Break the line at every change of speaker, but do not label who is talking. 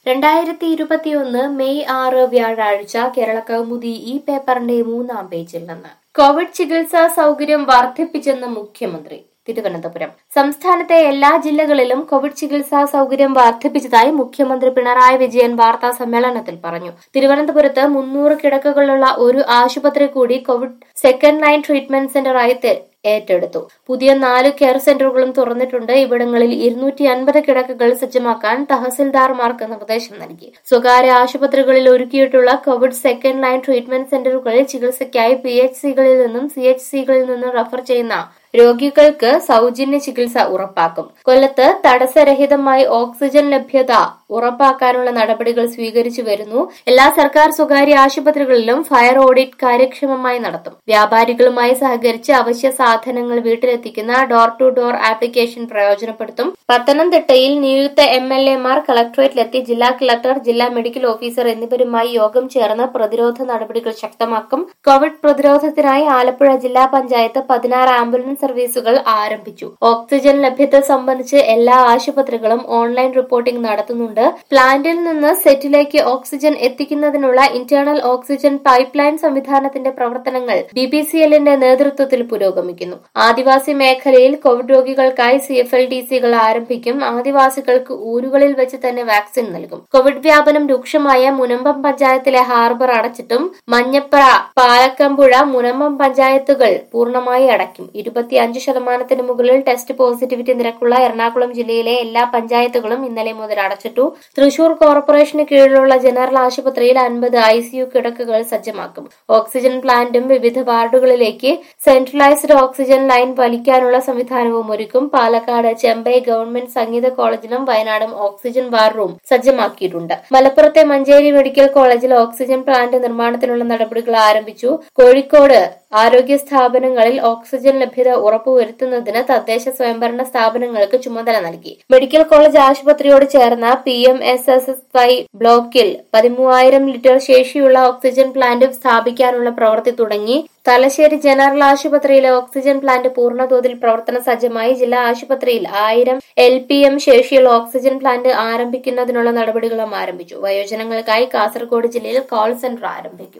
രണ്ടായിരത്തി ഇരുപത്തിയൊന്ന് മെയ് ആറ് വ്യാഴാഴ്ച കേരള കൗമുദി ഈ പേപ്പറിന്റെ മൂന്നാം പേജിൽ നിന്ന് കോവിഡ് ചികിത്സാ സൗകര്യം വർദ്ധിപ്പിച്ചെന്ന് മുഖ്യമന്ത്രി തിരുവനന്തപുരം സംസ്ഥാനത്തെ എല്ലാ ജില്ലകളിലും കോവിഡ് ചികിത്സാ സൗകര്യം വർദ്ധിപ്പിച്ചതായി മുഖ്യമന്ത്രി പിണറായി വിജയൻ വാർത്താ സമ്മേളനത്തിൽ പറഞ്ഞു തിരുവനന്തപുരത്ത് മുന്നൂറ് കിടക്കകളുള്ള ഒരു ആശുപത്രി കൂടി കോവിഡ് സെക്കൻഡ് ലൈൻ ട്രീറ്റ്മെന്റ് സെന്ററായി തെ- ഏറ്റെടുത്തു പുതിയ നാല് കെയർ സെന്ററുകളും തുറന്നിട്ടുണ്ട് ഇവിടങ്ങളിൽ ഇരുന്നൂറ്റി അൻപത് കിടക്കകൾ സജ്ജമാക്കാൻ തഹസിൽദാർമാർക്ക് നിർദ്ദേശം നൽകി സ്വകാര്യ ആശുപത്രികളിൽ ഒരുക്കിയിട്ടുള്ള കോവിഡ് സെക്കൻഡ് ലൈൻ ട്രീറ്റ്മെന്റ് സെന്ററുകളിൽ ചികിത്സയ്ക്കായി പി എച്ച് സികളിൽ നിന്നും സി എച്ച് സികളിൽ നിന്നും റഫർ ചെയ്യുന്ന രോഗികൾക്ക് സൗജന്യ ചികിത്സ ഉറപ്പാക്കും കൊല്ലത്ത് തടസ്സരഹിതമായി ഓക്സിജൻ ലഭ്യത ഉറപ്പാക്കാനുള്ള നടപടികൾ സ്വീകരിച്ചു വരുന്നു എല്ലാ സർക്കാർ സ്വകാര്യ ആശുപത്രികളിലും ഫയർ ഓഡിറ്റ് കാര്യക്ഷമമായി നടത്തും വ്യാപാരികളുമായി സഹകരിച്ച് അവശ്യ സാധനങ്ങൾ വീട്ടിലെത്തിക്കുന്ന ഡോർ ടു ഡോർ ആപ്ലിക്കേഷൻ പ്രയോജനപ്പെടുത്തും പത്തനംതിട്ടയിൽ നിയുക്ത എം എൽ എമാർ കളക്ടറേറ്റിലെത്തി ജില്ലാ കളക്ടർ ജില്ലാ മെഡിക്കൽ ഓഫീസർ എന്നിവരുമായി യോഗം ചേർന്ന് പ്രതിരോധ നടപടികൾ ശക്തമാക്കും കോവിഡ് പ്രതിരോധത്തിനായി ആലപ്പുഴ ജില്ലാ പഞ്ചായത്ത് പതിനാറ് ആംബുലൻസ് സർവീസുകൾ ആരംഭിച്ചു ഓക്സിജൻ ലഭ്യത സംബന്ധിച്ച് എല്ലാ ആശുപത്രികളും ഓൺലൈൻ റിപ്പോർട്ടിംഗ് നടത്തുന്നുണ്ട് പ്ലാന്റിൽ നിന്ന് സെറ്റിലേക്ക് ഓക്സിജൻ എത്തിക്കുന്നതിനുള്ള ഇന്റേണൽ ഓക്സിജൻ പൈപ്പ് ലൈൻ സംവിധാനത്തിന്റെ പ്രവർത്തനങ്ങൾ ബി ബി സി എല്ലിന്റെ നേതൃത്വത്തിൽ പുരോഗമിക്കുന്നു ആദിവാസി മേഖലയിൽ കോവിഡ് രോഗികൾക്കായി സി എഫ് എൽ ഡി സികൾ ആരംഭിക്കും ആദിവാസികൾക്ക് ഊരുകളിൽ വെച്ച് തന്നെ വാക്സിൻ നൽകും കോവിഡ് വ്യാപനം രൂക്ഷമായ മുനമ്പം പഞ്ചായത്തിലെ ഹാർബർ അടച്ചിട്ടും മഞ്ഞപ്ര പാലക്കമ്പുഴ മുനമ്പം പഞ്ചായത്തുകൾ പൂർണ്ണമായി അടയ്ക്കും ഇരുപത്തിയഞ്ച് ശതമാനത്തിന് മുകളിൽ ടെസ്റ്റ് പോസിറ്റിവിറ്റി നിരക്കുള്ള എറണാകുളം ജില്ലയിലെ എല്ലാ പഞ്ചായത്തുകളും ഇന്നലെ മുതൽ അടച്ചിട്ടു തൃശൂർ കോർപ്പറേഷന് കീഴിലുള്ള ജനറൽ ആശുപത്രിയിൽ അൻപത് ഐ സിയു കിടക്കകൾ സജ്ജമാക്കും ഓക്സിജൻ പ്ലാന്റും വിവിധ വാർഡുകളിലേക്ക് സെൻട്രലൈസ്ഡ് ഓക്സിജൻ ലൈൻ വലിക്കാനുള്ള സംവിധാനവും ഒരുക്കും പാലക്കാട് ചെമ്പൈ ഗവൺമെന്റ് സംഗീത കോളേജിലും വയനാടും ഓക്സിജൻ വാർ റൂം സജ്ജമാക്കിയിട്ടുണ്ട് മലപ്പുറത്തെ മഞ്ചേരി മെഡിക്കൽ കോളേജിൽ ഓക്സിജൻ പ്ലാന്റ് നിർമ്മാണത്തിനുള്ള നടപടികൾ ആരംഭിച്ചു കോഴിക്കോട് ആരോഗ്യ സ്ഥാപനങ്ങളിൽ ഓക്സിജൻ ലഭ്യത ഉറപ്പുവരുത്തുന്നതിന് തദ്ദേശ സ്വയംഭരണ സ്ഥാപനങ്ങൾക്ക് ചുമതല നൽകി മെഡിക്കൽ കോളേജ് ആശുപത്രിയോട് ചേർന്ന P M S S S Y ബ്ലോക്കിൽ പതിമൂവായിരം ലിറ്റർ ശേഷിയുള്ള ഓക്സിജൻ പ്ലാന്റ് സ്ഥാപിക്കാനുള്ള പ്രവൃത്തി തുടങ്ങി തലശ്ശേരി ജനറൽ ആശുപത്രിയിലെ ഓക്സിജൻ പ്ലാന്റ് പൂർണ്ണതോതിൽ പ്രവർത്തന സജ്ജമായി ജില്ലാ ആശുപത്രിയിൽ ആയിരം എൽ പി എം ശേഷിയുള്ള ഓക്സിജൻ പ്ലാന്റ് ആരംഭിക്കുന്നതിനുള്ള നടപടികളും ആരംഭിച്ചു വയോജനങ്ങൾക്കായി കാസർഗോഡ് ജില്ലയിൽ കോൾ സെന്റർ ആരംഭിക്കും